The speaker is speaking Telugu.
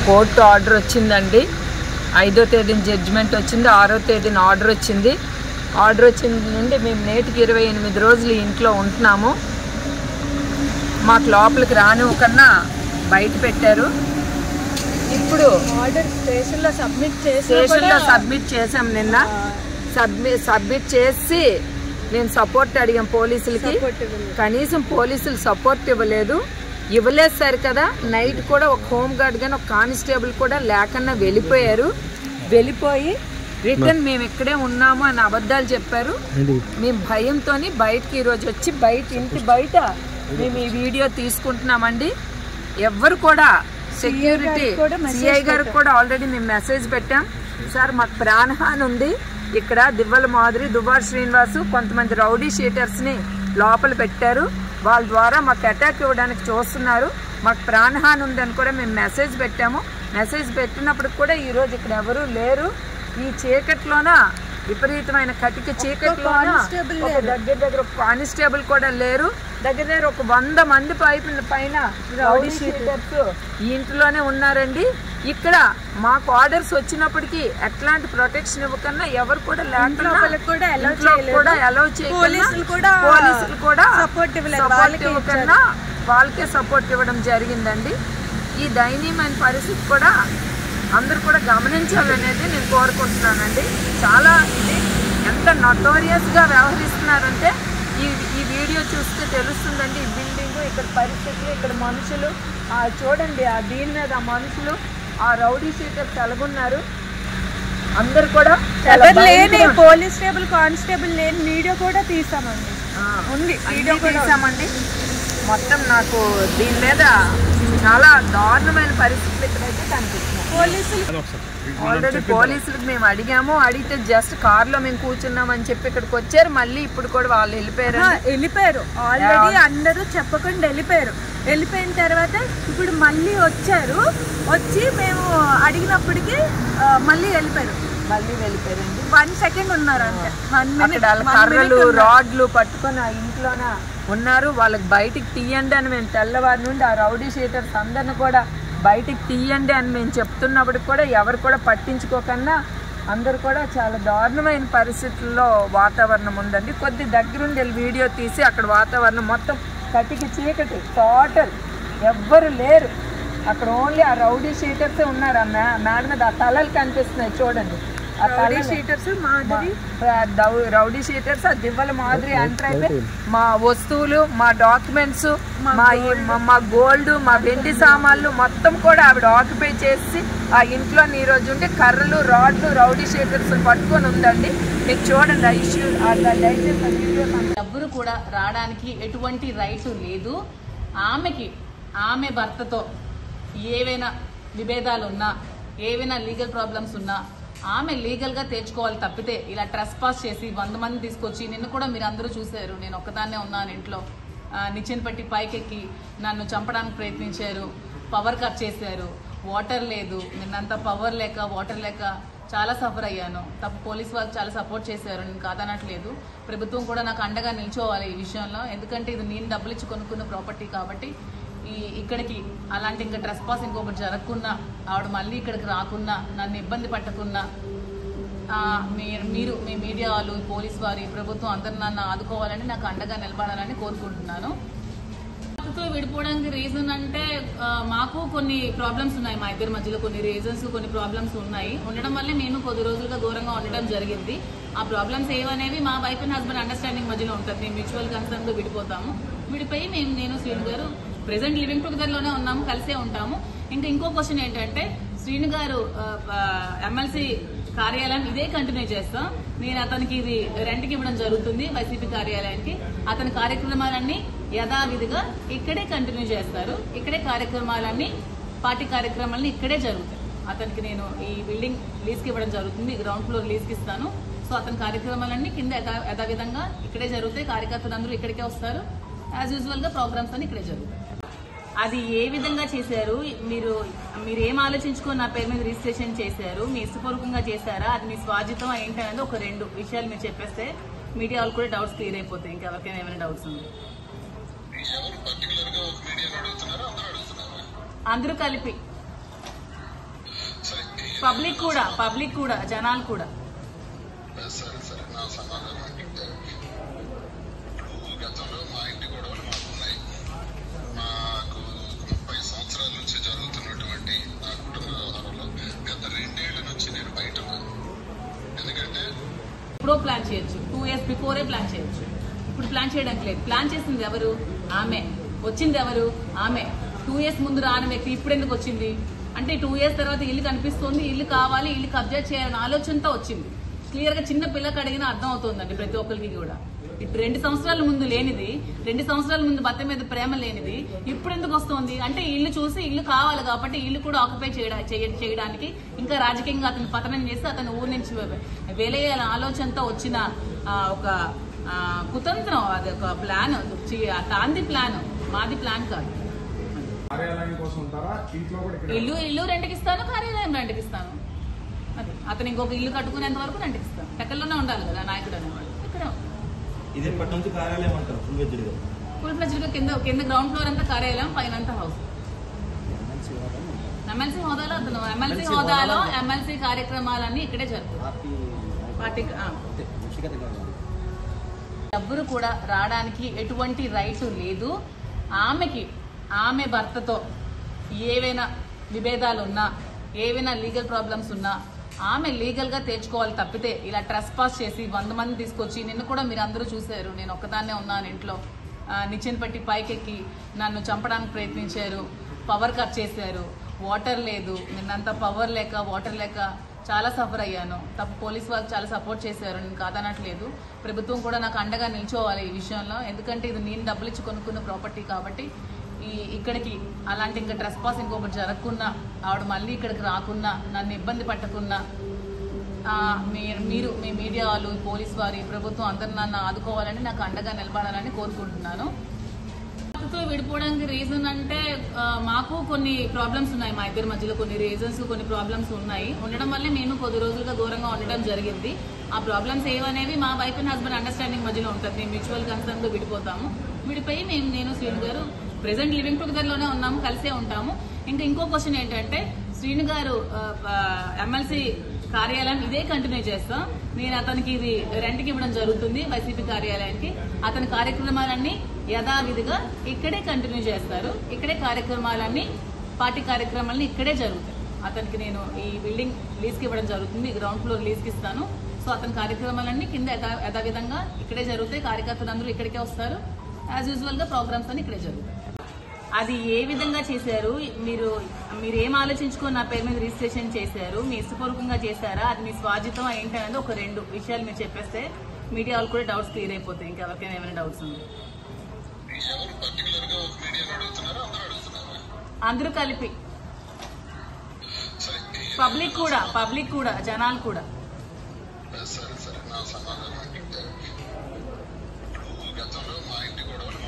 కోర్టు ఆర్డర్ వచ్చిందండి ఐదో తేదీన జడ్జిమెంట్ వచ్చింది ఆరో తేదీన ఆర్డర్ వచ్చింది ఆర్డర్ వచ్చింది నుండి మేము నేటికి ఇరవై ఎనిమిది రోజులు ఇంట్లో ఉంటున్నాము మాకు లోపలికి రానివ్వకన్నా బయట పెట్టారు ఇప్పుడు ఆర్డర్ స్టేషన్ లో సబ్మిట్ చేసి స్టేషన్లో సబ్మిట్ చేసాం నిన్న సబ్మిట్ సబ్మిట్ చేసి నేను సపోర్ట్ అడిగాం పోలీసులకి కనీసం పోలీసులు సపోర్ట్ ఇవ్వలేదు ఇవ్వలేదు సరి కదా నైట్ కూడా ఒక హోమ్ గార్డ్ కానీ ఒక కానిస్టేబుల్ కూడా లేకుండా వెళ్ళిపోయారు వెళ్ళిపోయి రిటర్న్ మేము ఇక్కడే ఉన్నాము అని అబద్ధాలు చెప్పారు మేము భయంతో బయటకి ఈరోజు వచ్చి బయట ఇంటి బయట మేము ఈ వీడియో తీసుకుంటున్నామండి ఎవ్వరు కూడా సెక్యూరిటీ సిఐ గారికి కూడా ఆల్రెడీ మేము మెసేజ్ పెట్టాం సార్ మాకు ప్రాణహాని ఉంది ఇక్కడ దివ్వల మాదిరి దుబార్ శ్రీనివాసు కొంతమంది రౌడీ షీటర్స్ని లోపల పెట్టారు వాళ్ళ ద్వారా మాకు అటాక్ ఇవ్వడానికి చూస్తున్నారు మాకు ప్రాణహాని ఉందని కూడా మేము మెసేజ్ పెట్టాము మెసేజ్ పెట్టినప్పుడు కూడా ఈరోజు ఇక్కడ ఎవరు లేరు ఈ చీకట్లోన విపరీతమైన కటిక చీకట్లోన ఒక దగ్గర దగ్గర ఒక కానిస్టేబుల్ కూడా లేరు దగ్గర దగ్గర ఒక వంద మంది పైన పైన రౌడీ షీటర్స్ ఈ ఇంట్లోనే ఉన్నారండి ఇక్కడ మాకు ఆర్డర్స్ వచ్చినప్పటికీ ఎట్లాంటి ప్రొటెక్షన్ ఇవ్వకన్నా ఎవరు కూడా లేకుండా కూడా allow ఇంట్లో కూడా allow చేయకుండా పోలీసులు కూడా పోలీసులు కూడా support ఇవ్వలేదు. support వాళ్ళకే ఇవ్వకన్నా వాళ్ళకే సపోర్ట్ ఇవ్వడం జరిగిందండి ఈ దయనీయమైన పరిస్థితి కూడా అందరూ కూడా గమనించాలనేది నేను కోరుకుంటున్నానండి చాలా ఇది ఎంత నటోరియస్గా వ్యవహరిస్తున్నారంటే ఈ ఈ వీడియో చూస్తే తెలుస్తుందండి ఈ బిల్డింగ్ ఇక్కడ పరిస్థితులు ఇక్కడ మనుషులు ఆ చూడండి ఆ దీని మీద ఆ మనుషులు ఆ రౌడీ షీటర్స్ ఎలాగున్నారు అందరు కూడా చాలా ఎవరు లేని భయంకరమైన- పోలీస్ స్టేబుల్ కానిస్టేబుల్ లేని వీడియో కూడా తీసామండి ఆ, ఉంది వీడియో తీసామండి మొత్తం నాకు దీని మీద చాలా దారుణమైన పరిస్థితులు ఇక్కడైతే కనిపిస్తున్నాయి పోలీసులు ఆల్రెడీ పోలీసులకు మేము అడిగాము అడిగితే జస్ట్ కార్లో మేము కూర్చున్నామని చెప్పి ఇక్కడికి వచ్చారు మళ్ళీ ఇప్పుడు కూడా వాళ్ళు వెళ్ళిపోయారు ఆ, వెళ్ళిపోయారు ఆల్రెడీ అందరూ చెప్పకుండా వెళ్ళిపోయారు వెళ్ళిపోయిన తర్వాత ఇప్పుడు మళ్ళీ వచ్చారు వచ్చి మేము అడిగినప్పటికీ ఆ, మళ్ళీ వెళ్ళిపోయారు మళ్ళీ వెళ్ళిపోయారండి వన్ సెకండ్ ఉన్నారు అంతే వన్ అక్కడ వాళ్ళ కర్రలు రాడ్లు పట్టుకొని ఆ ఇంట్లోన ఉన్నారు వాళ్ళకి బయటికి తీయండి అని మేము తెల్లవారి నుండి ఆ రౌడీ షీటర్స్ అందరిని కూడా బయటికి తీయండి అని మేము చెప్తున్నప్పటికి కూడా ఎవరు కూడా పట్టించుకోకన్నా అందరు కూడా చాలా దారుణమైన పరిస్థితుల్లో వాతావరణం ఉందండి కొద్ది దగ్గరుండి వెళ్ళి వీడియో తీసి అక్కడ వాతావరణం మొత్తం కటికి చీకటి టోటల్ ఎవ్వరు లేరు అక్కడ ఓన్లీ ఆ రౌడీ షీటర్సే ఉన్నారు ఆ మే మేడ మీద ఆ తలలు కనిపిస్తున్నాయి చూడండి ఆ రౌడీ తలలు షీటర్స్ మాదిరి ఆ దౌ- రౌడీ షీటర్స్ ఆ దివ్వల మాదిరి ఎంటర్ అయిపోయి మా వస్తువులు మా డాక్యుమెంట్స్ మా ఈ- మా- మా గోల్డ్ మా వెండి సామాన్లు మొత్తం కూడా ఆవిడ ఆక్యుపై చేసి ఆ ఇంట్లో ఈ రోజు ఉంటే కర్రలు రాడ్లు రౌడీ షీటర్స్ పట్టుకొని ఉందండి మీకు చూడండి ఆ ఇష్యూ ఆ దయచేసి ఆ వీడియోస్ అంతా ఎవ్వరు కూడా రావడానికి ఎటువంటి రైట్ లేదు ఆమెకి ఆమె భర్తతో ఏవైనా విభేదాలు ఉన్నా ఏవైనా లీగల్ ప్రాబ్లమ్స్ ఉన్నా ఆమె లీగల్గా తెచ్చుకోవాలి తప్పితే ఇలా ట్రెస్ పాస్ చేసి వంద మంది తీసుకొచ్చి నిన్ను కూడా మీరు అందరూ చూశారు నేను ఒక్కదాన్నే ఉన్నాను ఇంట్లో ఆ, నిచ్చెన పట్టి పైకెక్కి నన్ను చంపడానికి ప్రయత్నించారు పవర్ కట్ చేశారు వాటర్ లేదు నిన్నంతా పవర్ లేక వాటర్ లేక చాలా సఫర్ అయ్యాను తప్ప పోలీస్ వాళ్ళు చాలా సపోర్ట్ చేశారు నేను కాదనట్లేదు ప్రభుత్వం కూడా నాకు అండగా నిల్చోవాలి ఈ విషయంలో ఎందుకంటే ఇది నేను డబ్బులు ఇచ్చి కొనుక్కున్న ప్రాపర్టీ కాబట్టి ఈ ఇక్కడికి అలాంటి ఇంకా ట్రెస్ పాస్ ఇంకొకటి జరగకున్నా ఆవిడ మళ్ళీ ఇక్కడికి రాకున్నా నన్ను ఇబ్బంది పట్టకున్నా ఆ, మీరు మీరు మీ మీడియా వాళ్ళు పోలీస్ వారి ప్రభుత్వం అందరు నన్ను ఆదుకోవాలని నాకు అండగా నిలబడాలని కోరుకుంటున్నాను భర్తతో విడిపోవడానికి రీజన్ అంటే ఆ, మాకు కొన్ని ప్రాబ్లమ్స్ ఉన్నాయి మా ఇద్దరి మధ్యలో కొన్ని రీజన్స్ కొన్ని ప్రాబ్లమ్స్ ఉన్నాయి ఉండడం వల్లే మేము కొద్ది రోజులుగా దూరంగా ఉండడం జరిగింది ఆ ప్రాబ్లమ్స్ ఏవనేవి మా వైఫ్ అండ్ హస్బెండ్ అండర్స్టాండింగ్ మధ్యలో ఉంటుంది మేము మ్యూచువల్ కన్సర్న్ తో విడిపోతాము విడిపోయి మేము నేను శ్రీను గారు ప్రెసెంట్ లివింగ్ టుగెదర్ లోనే ఉన్నాము కలిసే ఉంటాము ఇంకా ఇంకో క్వశ్చన్ ఏంటంటే శ్రీను గారు ఎమ్మెల్సీ కార్యాలయం ఇదే కంటిన్యూ చేస్తాం నేను అతనికి ఇది రెంట్కి ఇవ్వడం జరుగుతుంది వైసీపీ కార్యాలయానికి అతని కార్యక్రమాలన్నీ యథావిధిగా ఇక్కడే కంటిన్యూ చేస్తారు ఇక్కడే కార్యక్రమాలన్నీ పార్టీ కార్యక్రమాలన్నీ ఇక్కడే జరుగుతాయి అతనికి నేను ఈ బిల్డింగ్ లీజ్కి ఇవ్వడం జరుగుతుంది గ్రౌండ్ ఫ్లోర్ లీజ్కి ఇస్తాను సో అతని కార్యక్రమాలన్నీ కింద యథా యథావిధంగా ఇక్కడే జరుగుతాయి కార్యకర్తలు అందరూ ఇక్కడికే వస్తారు యాజ్ యూజువల్ గా ప్రోగ్రామ్స్ అన్ని ఇక్కడే జరుగుతాయి అది ఏ విధంగా చేశారు మీరు మీరు ఏం ఆలోచించుకొని నా పేరు మీద రిజిస్ట్రేషన్ చేశారు మీ ఇష్టపూర్వకంగా చేశారా అది మీ స్వాజితం ఏంటనేది ఒక రెండు విషయాలు మీరు చెప్పేస్తే మీడియా వాళ్ళు కూడా డౌట్స్ క్లియర్ అయిపోతాయి ఇంకెవరికైనా ఏమైనా డౌట్స్ ఉంది అందరూ కలిపి పబ్లిక్ కూడా పబ్లిక్ కూడా జనాలు కూడా సరే సరే నా సమాధానం అంటే ఇప్పుడు గతంలో మా ఇంటి గొడవలు మాకు ఉన్నాయి మాకు ముప్పై సంవత్సరాల నుంచి జరుగుతున్నటువంటి నా కుటుంబ వ్యవహారంలో గత రెండేళ్ల నుంచి నేను బయట ఉన్నాను ఎందుకంటే ఎప్పుడో ప్లాన్ చేయొచ్చు టూ ఇయర్స్ బిఫోరే ప్లాన్ చేయొచ్చు ఇప్పుడు ప్లాన్ చేయడానికి లేదు ప్లాన్ చేసింది ఎవరు ఆమె వచ్చింది ఎవరు ఆమె టూ ఇయర్స్ ముందు రాని వ్యక్తి ఇప్పుడు ఎందుకు వచ్చింది అంటే టూ ఇయర్స్ తర్వాత ఇల్లు కనిపిస్తుంది ఇల్లు కావాలి ఇల్లు కబ్జా చేయాలనే ఆలోచనతో వచ్చింది క్లియర్ గా చిన్న పిల్లకి అడిగినా అర్థం అవుతుందండి ప్రతి ఒక్కరికి కూడా ఇప్పుడు రెండు సంవత్సరాల ముందు లేనిది రెండు సంవత్సరాల ముందు భర్త మీద ప్రేమ లేనిది ఇప్పుడు ఎందుకు వస్తుంది అంటే ఇల్లు చూసి ఇల్లు కావాలి కాబట్టి ఇల్లు కూడా ఆక్యుపై చేయడా- చేయ- చేయడానికి ఇంకా రాజకీయంగా అతను పతనం చేసి అతను ఊరి నుంచి వె- వెలేయాల ఆలోచనతో వచ్చిన ఆ, ఒక ఆ, కుతంత్రం అది ఒక ప్లాన్ తాంది ప్లాన్ మాది ప్లాన్ కాదు కార్యాలయం కోసం ఉంటారా ఇంట్లో కూడా ఇక్కడ ఇల్లు ఇల్లు రెంట్కి ఇస్తాను కార్యాలయం రెంట్కి ఇస్తాను అది అతను ఇంకొక ఇల్లు కట్టుకునేంత వరకు రెంట్కి ఇస్తాను ఎక్కడలోనే ఉండాలి కదా నాయకుడు అనేవాడు ఇక్కడ ఇదే పట్టి నుంచి కార్యాలయం అంటారు ఫుల్ వెజ్డ్గా ఫుల్ ఫ్లెజ్డ్ గా కింద కింద గ్రౌండ్ ఫ్లోర్ అంతా కార్యాలయం పైన అంతా హౌస్ ఎమ్మెల్సీ హోదాలో అతను ఎమ్మెల్సీ హోదాలో ఎమ్మెల్సీ కార్యక్రమాలన్నీ ఇక్కడే జరుగుతాయి పార్టీ ఆ. ఎవ్వరు కూడా రావడానికి ఎటువంటి రైట్ లేదు ఆమెకి ఆమె భర్తతో ఏవైనా విభేదాలు ఉన్నా ఏవైనా లీగల్ ప్రాబ్లమ్స్ ఉన్నా ఆమె లీగల్ గా తెచ్చుకోవాలి తప్పితే ఇలా ట్రస్ పాస్ చేసి వంద మంది తీసుకొచ్చి నిన్ను కూడా మీరు అందరూ చూశారు నేను ఒక్కదాన్నే ఉన్నాను ఇంట్లో ఆ, నిచ్చెన పట్టి పైకెక్కి నన్ను చంపడానికి ప్రయత్నించారు పవర్ కట్ చేశారు వాటర్ లేదు నిన్నంతా పవర్ లేక వాటర్ లేక చాలా సఫర్ అయ్యాను తప్ప పోలీస్ వాళ్ళు చాలా సపోర్ట్ చేశారు నేను కాదనట్లేదు ప్రభుత్వం కూడా నాకు అండగా నిల్చోవాలి ఈ విషయంలో ఎందుకంటే ఇది నేను డబ్బులు ఇచ్చి కొనుక్కున్న ప్రాపర్టీ కాబట్టి ఈ ఇక్కడికి అలాంటి ఇంకా ట్రెస్ పాస్ ఇంకొకటి జరగకున్నా ఆవిడ మళ్ళీ ఇక్కడికి రాకున్నా నన్ను ఇబ్బంది పట్టకున్నా ఆ, మీరు మీరు మీ మీడియా వాళ్ళు పోలీస్ వారి ప్రభుత్వం అందరు నన్ను ఆదుకోవాలని నాకు అండగా నిలబడాలని కోరుకుంటున్నాను భర్తతో విడిపోవడానికి రీజన్ అంటే ఆ, మాకు కొన్ని ప్రాబ్లమ్స్ ఉన్నాయి మా ఇద్దరి మధ్యలో కొన్ని రీజన్స్ కొన్ని ప్రాబ్లమ్స్ ఉన్నాయి ఉండడం వల్లే మేము కొద్ది రోజులుగా దూరంగా ఉండడం జరిగింది ఆ ప్రాబ్లమ్స్ ఏవనేవి మా వైఫ్ అండ్ హస్బెండ్ అండర్స్టాండింగ్ మధ్యలో ఉంటుంది మేము మ్యూచువల్ కన్సర్న్ తో విడిపోతాము విడిపోయి మేము నేను శ్రీను గారు ప్రెసెంట్ లివింగ్ టుగెదర్ లోనే ఉన్నాము కలిసే ఉంటాము ఇంకా ఇంకో క్వశ్చన్ ఏంటంటే శ్రీను గారు ఎమ్మెల్సీ కార్యాలయం ఇదే కంటిన్యూ చేస్తాం నేను అతనికి ఇది రెంట్కి ఇవ్వడం జరుగుతుంది వైసీపీ కార్యాలయానికి అతని కార్యక్రమాలన్నీ యథావిధిగా ఇక్కడే కంటిన్యూ చేస్తారు ఇక్కడే కార్యక్రమాలన్నీ పార్టీ కార్యక్రమాలన్నీ ఇక్కడే జరుగుతాయి అతనికి నేను ఈ బిల్డింగ్ లీజ్కి ఇవ్వడం జరుగుతుంది గ్రౌండ్ ఫ్లోర్ లీజ్కి ఇస్తాను సో అతని కార్యక్రమాలన్నీ కింద యథా యథావిధంగా ఇక్కడే జరుగుతాయి కార్యకర్తలు అందరూ ఇక్కడికే వస్తారు యాజ్ యూజువల్ గా ప్రోగ్రామ్స్ అన్ని ఇక్కడే జరుగుతాయి అది ఏ విధంగా చేశారు మీరు మీరు ఏం ఆలోచించుకొని నా పేరు మీద రిజిస్ట్రేషన్ చేశారు మీ ఇష్టపూర్వకంగా చేశారా అది మీ స్వాజితం ఏంటి అనేది ఒక రెండు విషయాలు మీరు చెప్పేస్తే మీడియా వాళ్ళు కూడా డౌట్స్ క్లియర్ అయిపోతాయి ఇంకెవరికైనా ఏమైనా డౌట్స్ ఉంది ఎవరు పర్టికులర్ గా ఒక మీడియాను అడుగుతున్నారా అందరూ అడుగుతున్నారా అందరూ కలిపి సరే ఈ- పబ్లిక్ కూడా పబ్లిక్ కూడా జనాలు కూడా సరే సరే నా సమాధానం అంటే ఇప్పుడు గతంలో మా ఇంటి గొడవలు